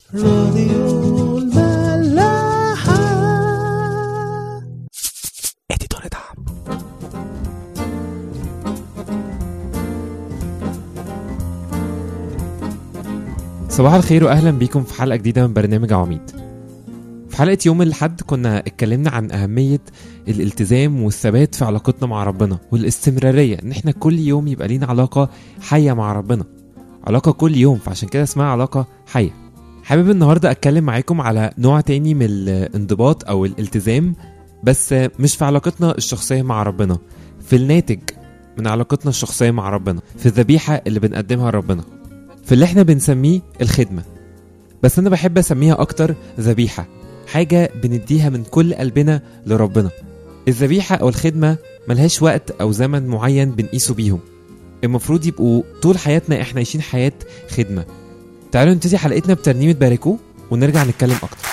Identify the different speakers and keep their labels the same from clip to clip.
Speaker 1: راديو الملاحة
Speaker 2: اديتور دعم صباح الخير واهلا بيكم في حلقه جديده من برنامج عواميد في حلقه يوم الاحد كنا اتكلمنا عن اهميه الالتزام والثبات في علاقتنا مع ربنا والاستمراريه ان احنا كل يوم يبقى لينا علاقه حيه مع ربنا علاقه كل يوم فعشان كده اسمها علاقه حيه حابب النهارده اتكلم معاكم على نوع تاني من الانضباط او الالتزام بس مش في علاقتنا الشخصيه مع ربنا في الناتج من علاقتنا الشخصيه مع ربنا في الذبيحه اللي بنقدمها لربنا في اللي احنا بنسميه الخدمه بس انا بحب اسميها اكتر ذبيحه حاجه بنديها من كل قلبنا لربنا الذبيحه او الخدمه ملهاش وقت او زمن معين بنقيسه بيهم المفروض يبقوا طول حياتنا احنا عايشين حياه خدمه تعالوا نبتدي حلقتنا بترنيمه باركو ونرجع نتكلم اكتر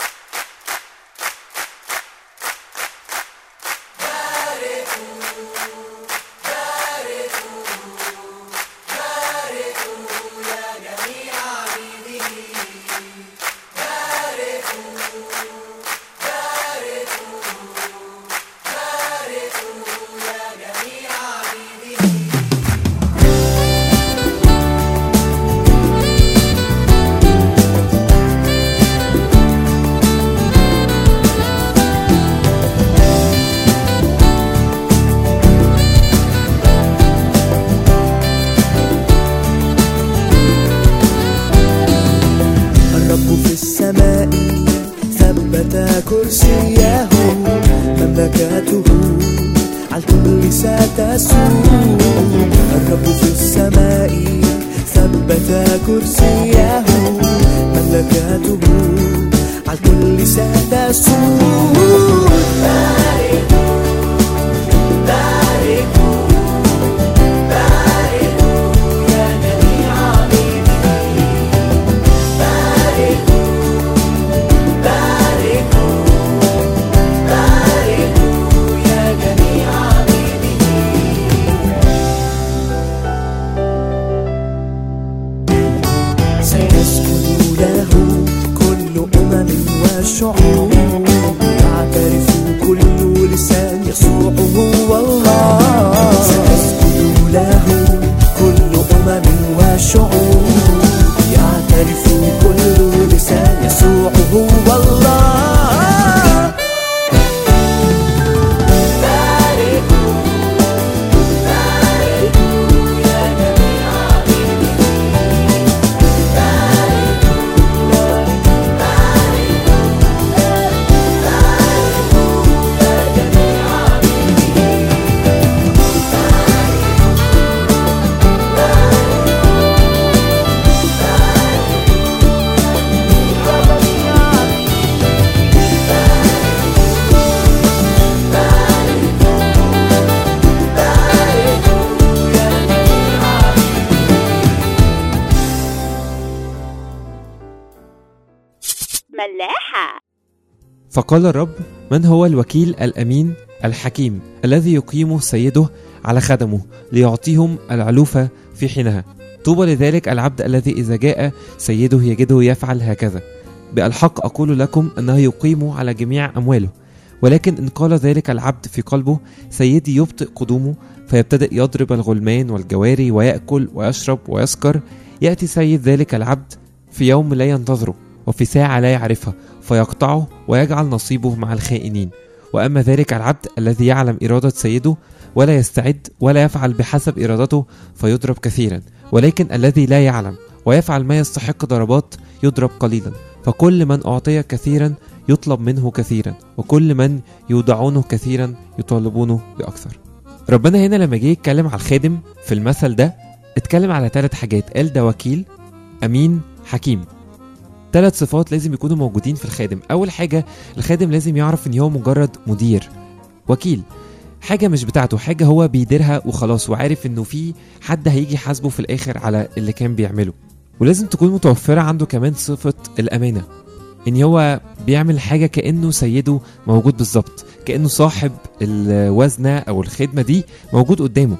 Speaker 1: الرب في السماء ثبت كرسيه مملكته على الكل ستسود الرب في السماء ثبت كرسيه مملكته على الكل ستسود سيسجد له كل أمم وشعوب يعترف كل لسان يسوع هو الله سيسجد له كل أمم وشعوب يعترف كل لسان يسوع هو الله
Speaker 3: ملاحة
Speaker 2: فقال الرب من هو الوكيل الامين الحكيم الذي يقيم سيده على خدمه ليعطيهم العلوفه في حينها طوبى لذلك العبد الذي اذا جاء سيده يجده يفعل هكذا بالحق اقول لكم انه يقيم على جميع امواله ولكن ان قال ذلك العبد في قلبه سيدي يبطئ قدومه فيبتدئ يضرب الغلمان والجواري ويأكل ويشرب ويسكر يأتي سيد ذلك العبد في يوم لا ينتظره وفي ساعة لا يعرفها فيقطعه ويجعل نصيبه مع الخائنين وأما ذلك العبد الذي يعلم إرادة سيده ولا يستعد ولا يفعل بحسب إرادته فيضرب كثيرا ولكن الذي لا يعلم ويفعل ما يستحق ضربات يضرب قليلا فكل من أعطي كثيرا يطلب منه كثيرا وكل من يودعونه كثيرا يطالبونه بأكثر ربنا هنا لما جه يتكلم على الخادم في المثل ده اتكلم على ثلاث حاجات قال ده وكيل أمين حكيم ثلاث صفات لازم يكونوا موجودين في الخادم اول حاجه الخادم لازم يعرف ان هو مجرد مدير وكيل حاجه مش بتاعته حاجه هو بيديرها وخلاص وعارف انه في حد هيجي يحاسبه في الاخر على اللي كان بيعمله ولازم تكون متوفره عنده كمان صفه الامانه ان هو بيعمل حاجه كانه سيده موجود بالظبط كانه صاحب الوزنه او الخدمه دي موجود قدامه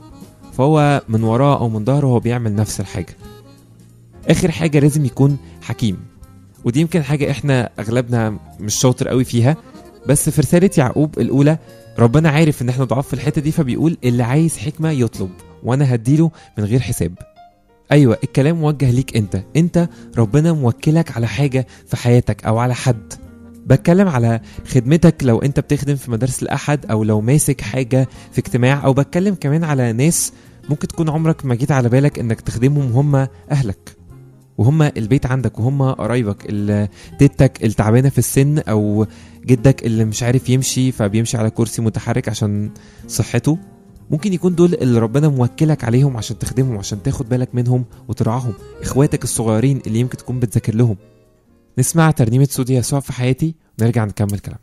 Speaker 2: فهو من وراه او من ظهره هو بيعمل نفس الحاجه اخر حاجه لازم يكون حكيم ودي يمكن حاجة احنا اغلبنا مش شاطر قوي فيها بس في رسالة يعقوب الأولى ربنا عارف ان احنا ضعاف في الحتة دي فبيقول اللي عايز حكمة يطلب وانا هديله من غير حساب ايوه الكلام موجه ليك انت انت ربنا موكلك على حاجة في حياتك او على حد بتكلم على خدمتك لو انت بتخدم في مدارس الاحد او لو ماسك حاجة في اجتماع او بتكلم كمان على ناس ممكن تكون عمرك ما جيت على بالك انك تخدمهم هم اهلك وهم البيت عندك وهم قرايبك ال- تيتك التعبانه في السن او جدك اللي مش عارف يمشي فبيمشي على كرسي متحرك عشان صحته ممكن يكون دول اللي ربنا موكلك عليهم عشان تخدمهم عشان تاخد بالك منهم وترعاهم اخواتك الصغيرين اللي يمكن تكون بتذاكر لهم نسمع ترنيمة سودي يسوع في حياتي ونرجع نكمل كلام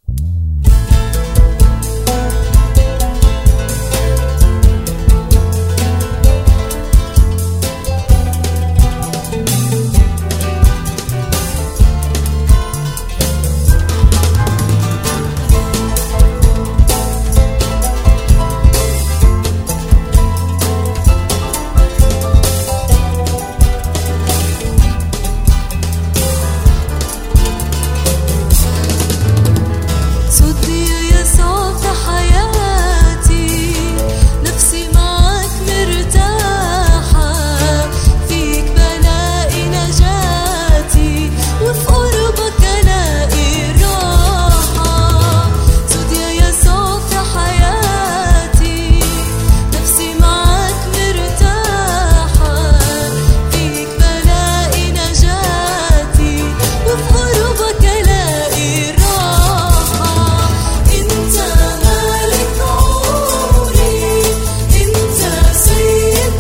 Speaker 3: صوتي يسوع في حياتي نفسي معاك مرتاحة فيك بلاقي نجاتي وفي قربك ألاقي راحة صوتي يسوع في حياتي نفسي معاك مرتاحة فيك بلاقي نجاتي وفي قربك ألاقي راحة أنت مالك عمري أنت سيد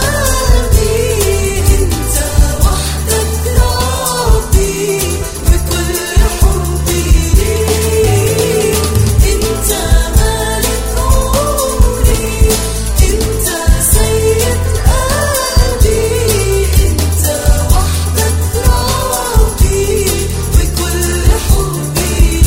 Speaker 3: قلبي أنت وحدك ربي بكل حبي ليك أنت مالك عمري أنت سيد قلبي أنت وحدك ربي بكل حبي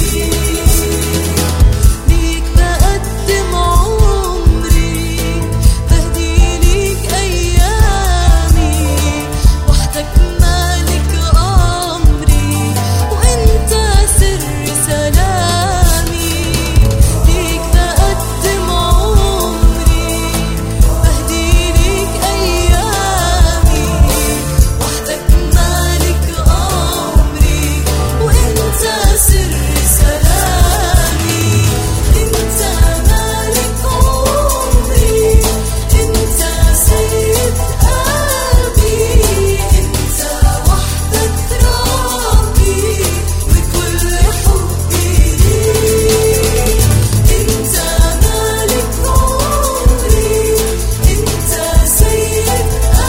Speaker 3: ليك بقدم عمري بهدي ليك أيامي وحدك مالك أمري وأنت سر سلامي ليك بقدم عمري بهدي ليك أيامي وحدك مالك أمري وأنت سر سلامي أنت مالك عمري أنت سيد قلبي أنت وحدك ربي بكل حبي ليك أنت مالك عمري أنت سيد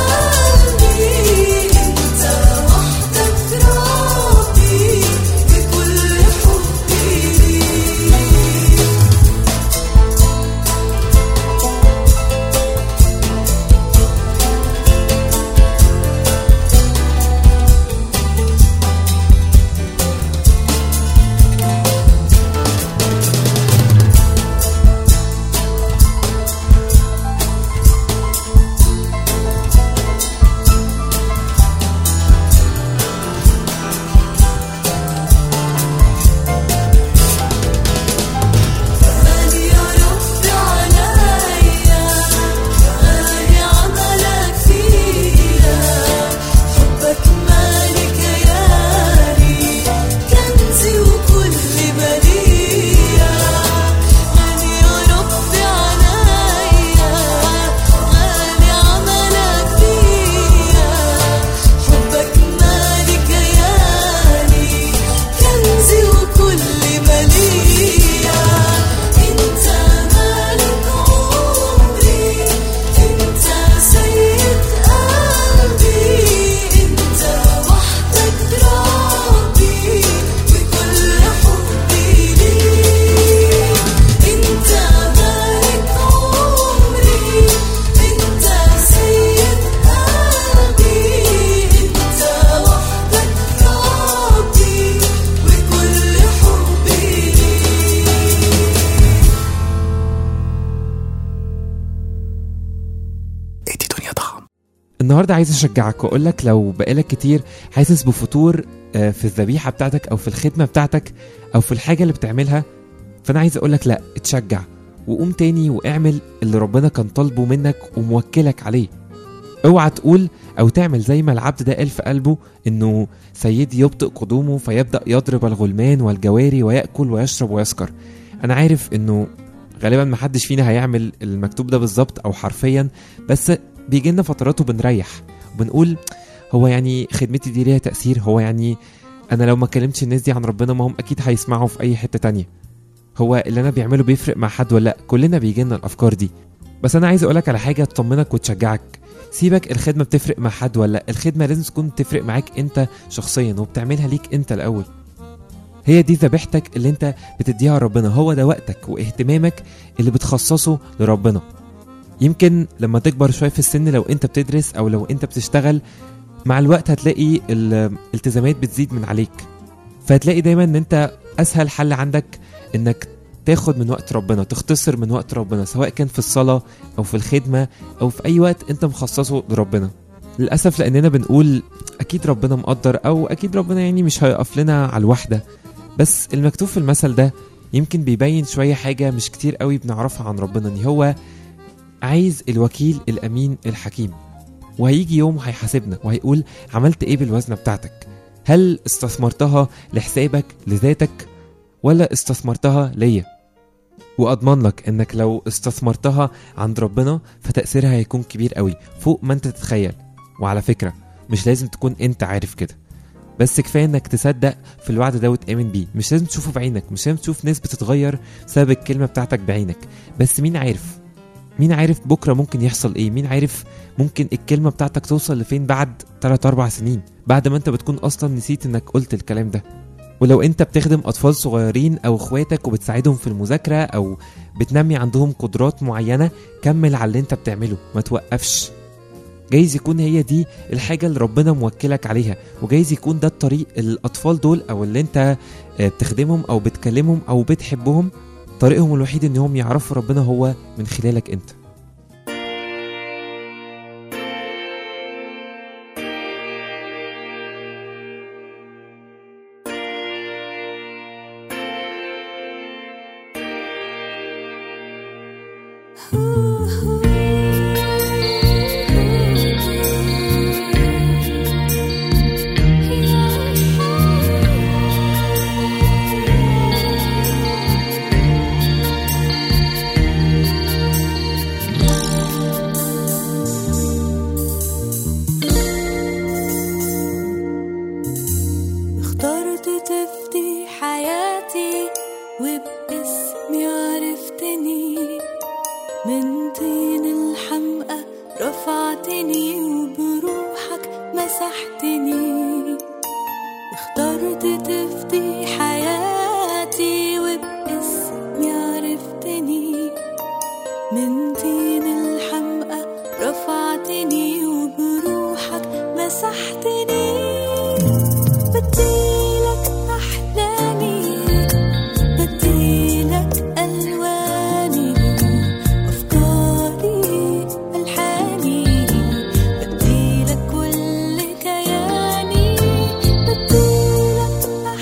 Speaker 3: قلبي أنت وحدك ربي بكل حبي ليك غالي يا رب عليا غالي عملك فيا حبك مالك يالي كنزي وكل ماليا غالي يا رب عليا غالي عملك فيا حبك مالك يالي كنزي وكل ماليا انت مالك عمري انت سيد قلبي انت وحدك ربي بكل حبي ليك انت مالك عمري انت سيد قلبي انت وحدك ربي بكل حبي ليك
Speaker 1: ادي دنيا طعم
Speaker 2: النهارده عايز اشجعك واقول لك لو بقالك كتير حاسس بفتور آه، في الذبيحه بتاعتك او في الخدمه بتاعتك او في الحاجه اللي بتعملها فانا عايز اقولك لا اتشجع وقوم تاني واعمل اللي ربنا كان طالبه منك وموكلك عليه اوعى تقول او تعمل زي ما العبد ده قال في قلبه انه سيدي يبطئ قدومه فيبدا يضرب الغلمان والجواري وياكل ويشرب ويسكر انا عارف انه غالبا محدش فينا هيعمل المكتوب ده بالظبط او حرفيا بس بيجي لنا فترات وبنريح وبنقول هو يعني خدمتي دي ليها تاثير هو يعني انا لو ما كلمتش الناس دي عن ربنا ما هم اكيد هيسمعوا في اي حته تانية هو اللي انا بيعمله بيفرق مع حد ولا لا كلنا بيجي لنا الافكار دي بس انا عايز اقولك على حاجه تطمنك وتشجعك سيبك الخدمه بتفرق مع حد ولا لأ، الخدمه لازم تكون تفرق معاك انت شخصيا وبتعملها ليك انت الاول هي دي ذبيحتك اللي انت بتديها لربنا هو ده وقتك واهتمامك اللي بتخصصه لربنا يمكن لما تكبر شويه في السن لو انت بتدرس او لو انت بتشتغل مع الوقت هتلاقي الالتزامات بتزيد من عليك فهتلاقي دايما ان انت اسهل حل عندك انك تاخد من وقت ربنا تختصر من وقت ربنا سواء كان في الصلاة أو في الخدمة أو في أي وقت أنت مخصصه لربنا للأسف لأننا بنقول أكيد ربنا مقدر أو أكيد ربنا يعني مش هيقف لنا على الواحدة بس المكتوب في المثل ده يمكن بيبين شوية حاجة مش كتير قوي بنعرفها عن ربنا إن هو عايز الوكيل الأمين الحكيم وهيجي يوم هيحاسبنا وهيقول عملت إيه بالوزنة بتاعتك هل استثمرتها لحسابك لذاتك ولا استثمرتها ليا واضمن لك انك لو استثمرتها عند ربنا فتاثيرها هيكون كبير قوي فوق ما انت تتخيل وعلى فكره مش لازم تكون انت عارف كده بس كفايه انك تصدق في الوعد ده وتامن بيه مش لازم تشوفه بعينك مش لازم تشوف ناس بتتغير بسبب الكلمه بتاعتك بعينك بس مين عارف مين عارف بكره ممكن يحصل ايه مين عارف ممكن الكلمه بتاعتك توصل لفين بعد 3 4 سنين بعد ما انت بتكون اصلا نسيت انك قلت الكلام ده ولو انت بتخدم اطفال صغيرين او اخواتك وبتساعدهم في المذاكره او بتنمي عندهم قدرات معينه كمل على اللي انت بتعمله ما توقفش جايز يكون هي دي الحاجه اللي ربنا موكلك عليها وجايز يكون ده الطريق الاطفال دول او اللي انت آه، بتخدمهم او بتكلمهم او بتحبهم طريقهم الوحيد انهم يعرفوا ربنا هو من خلالك انت
Speaker 3: اخترت تفدي حياتي وباسمي عرفتني من طين الحمقى رفعتني وبروحك مسحتني اخترت تفدي حياتي وباسمي عرفتني من طين الحمقى رفعتني وبروحك مسحتني بديلك أحلامي بديلك ألواني أفكاري ألحاني بديلك كل كياني بديلك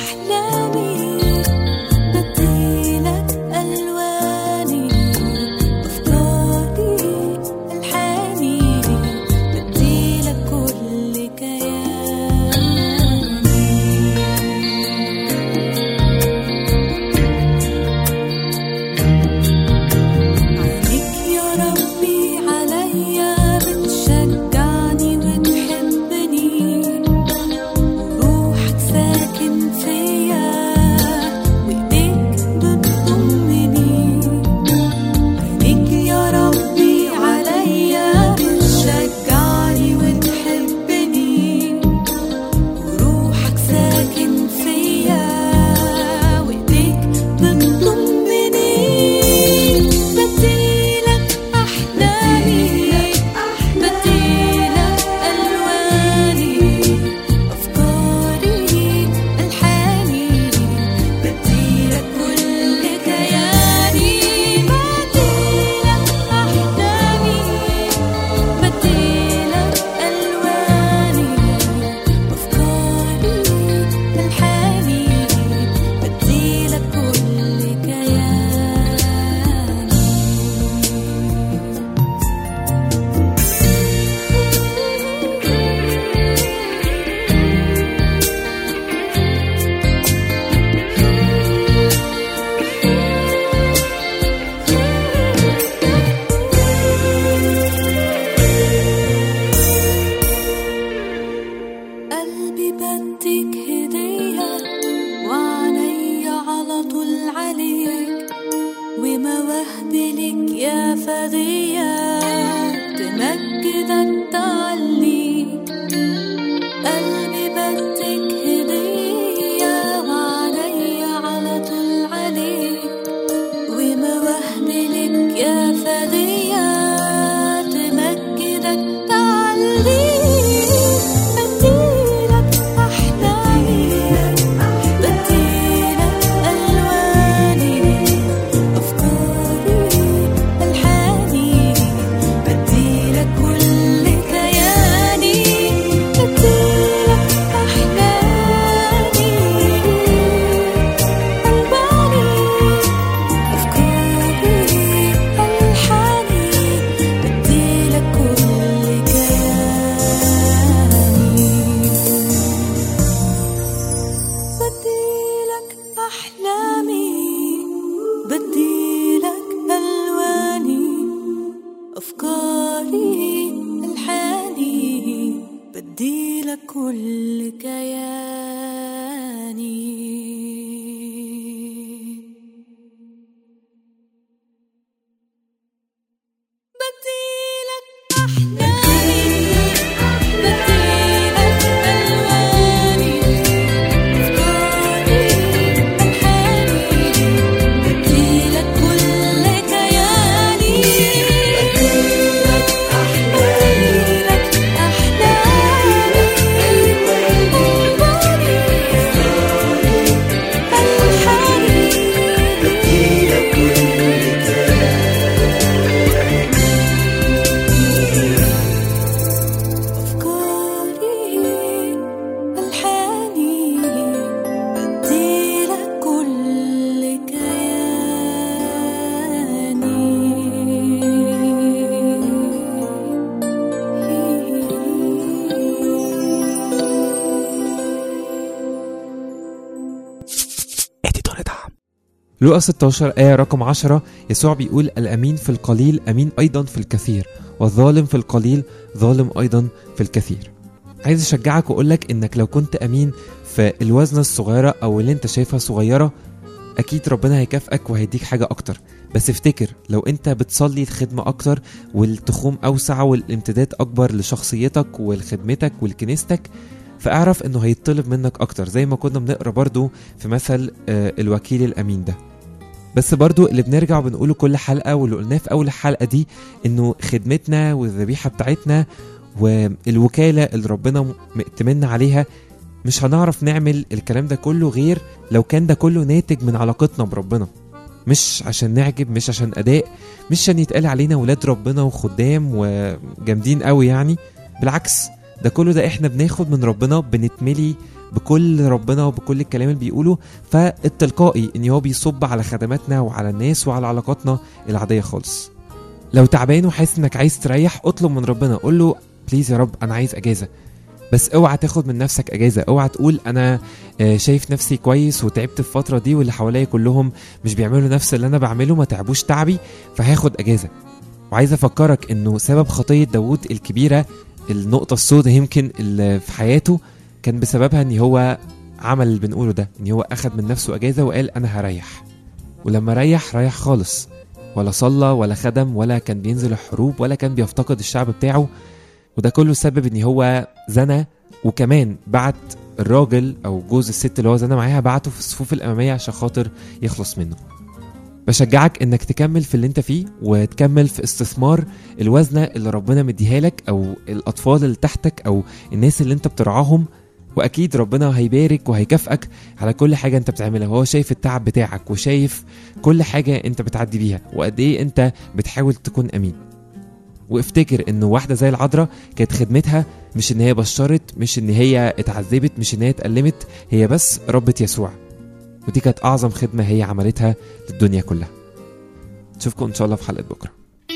Speaker 2: لوقا 16 آية رقم 10 يسوع بيقول الأمين في القليل أمين أيضا في الكثير والظالم في القليل ظالم أيضا في الكثير عايز أشجعك وأقولك إنك لو كنت أمين في الوزنة الصغيرة أو اللي أنت شايفها صغيرة أكيد ربنا هيكافئك وهيديك حاجة أكتر بس افتكر لو أنت بتصلي الخدمة أكتر والتخوم أوسع والامتداد أكبر لشخصيتك ولخدمتك ولكنيستك فاعرف انه هيطلب منك اكتر زي ما كنا بنقرا برضو في مثل آه، الوكيل الامين ده بس برضو اللي بنرجع وبنقوله كل حلقة واللي قلناه في أول الحلقة دي إنه خدمتنا والذبيحة بتاعتنا والوكالة اللي ربنا مأتمنا عليها مش هنعرف نعمل الكلام ده كله غير لو كان ده كله ناتج من علاقتنا بربنا مش عشان نعجب مش عشان أداء مش عشان يتقال علينا ولاد ربنا وخدام وجامدين قوي يعني بالعكس ده كله ده احنا بناخد من ربنا بنتملي بكل ربنا وبكل الكلام اللي بيقوله فالتلقائي ان هو بيصب على خدماتنا وعلى الناس وعلى علاقاتنا العاديه خالص لو تعبان وحاسس انك عايز تريح اطلب من ربنا قول له بليز يا رب انا عايز اجازه بس اوعى تاخد من نفسك اجازه اوعى تقول انا آه، شايف نفسي كويس وتعبت الفتره دي واللي حواليا كلهم مش بيعملوا نفس اللي انا بعمله ما تعبوش تعبي فهاخد اجازه وعايز افكرك انه سبب خطيه داوود الكبيره النقطه السوداء يمكن اللي في حياته كان بسببها ان هو عمل اللي بنقوله ده ان هو اخد من نفسه اجازه وقال انا هريح ولما ريح ريح خالص ولا صلى ولا خدم ولا كان بينزل الحروب ولا كان بيفتقد الشعب بتاعه وده كله سبب ان هو زنى وكمان بعت الراجل او جوز الست اللي هو زنى معاها بعته في الصفوف الاماميه عشان خاطر يخلص منه بشجعك انك تكمل في اللي انت فيه وتكمل في استثمار الوزنه اللي ربنا مديها لك او الاطفال اللي تحتك او الناس اللي انت بترعاهم واكيد ربنا هيبارك وهيكافئك على كل حاجه انت بتعملها وهو شايف التعب بتاعك وشايف كل حاجه انت بتعدي بيها وقد ايه انت بتحاول تكون امين وافتكر انه واحده زي العذراء كانت خدمتها مش ان هي بشرت مش ان هي اتعذبت مش ان هي اتألمت هي بس ربت يسوع ودي كانت اعظم خدمه هي عملتها للدنيا كلها نشوفكم ان شاء الله في حلقه بكره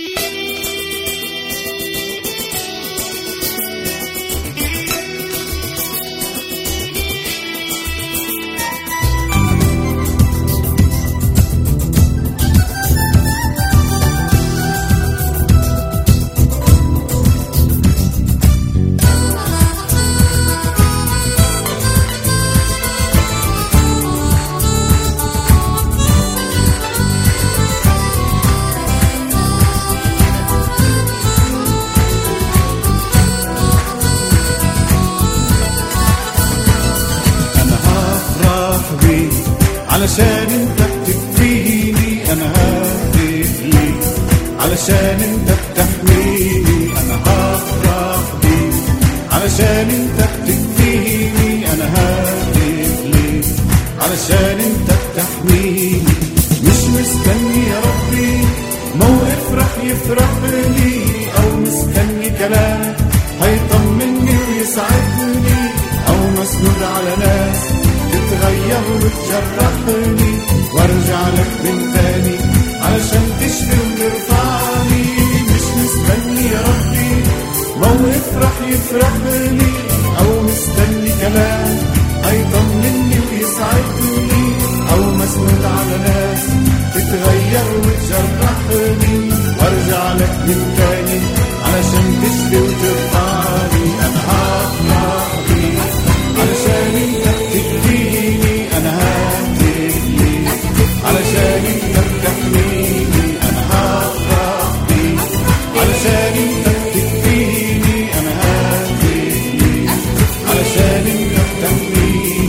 Speaker 4: انا هفرح بيك علشان انت بتكفيني انا ههتف ليك علشان انت بتحميني انا هفرح بيك علشان انت بتكفيني انا ههتف ليك علشان انت بتحميني مش مستني يا ربي موقف رح يفرح لي او مستني كلام هيطمني ويسعدني او مسنود على ناس تتغير وتجرحني وارجع لك من تاني علشان تشفي وترفعني مش مستني يا ربي موقف رح يفرح لي او مستني كلام هيطمني ويسعدني او مسنود على ناس تتغير وتجرحني وارجع لك من تاني علشان تشفي وترفعني انا هفرح بيك علشان انت بتديني انا ههتف ليك علشان انت بتحميني انا هفرح بيك علشان انت بتديني انا ههتف ليك علشان انت بتحميني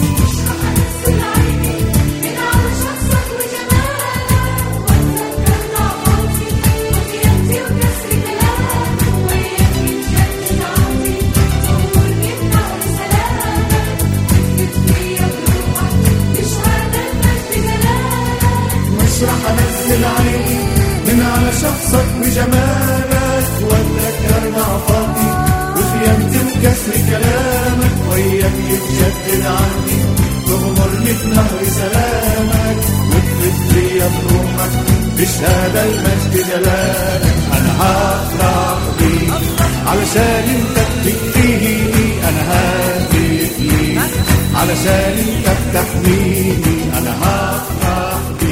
Speaker 4: مش رح انزل عيني من على شخصك وجمالك واتذكر ضعفاتي وخيانتي وكسر كلامك وياك يتجدد عندي تغمرني في نهر سلامك وتفت لي بروحك بشهادة المجد جلالك انا هفرح بيك علشان انت بتكفيني انا ههتف ليك علشان انت بتحميني انا هفرح بيك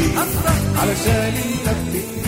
Speaker 4: علشان انت بتقبل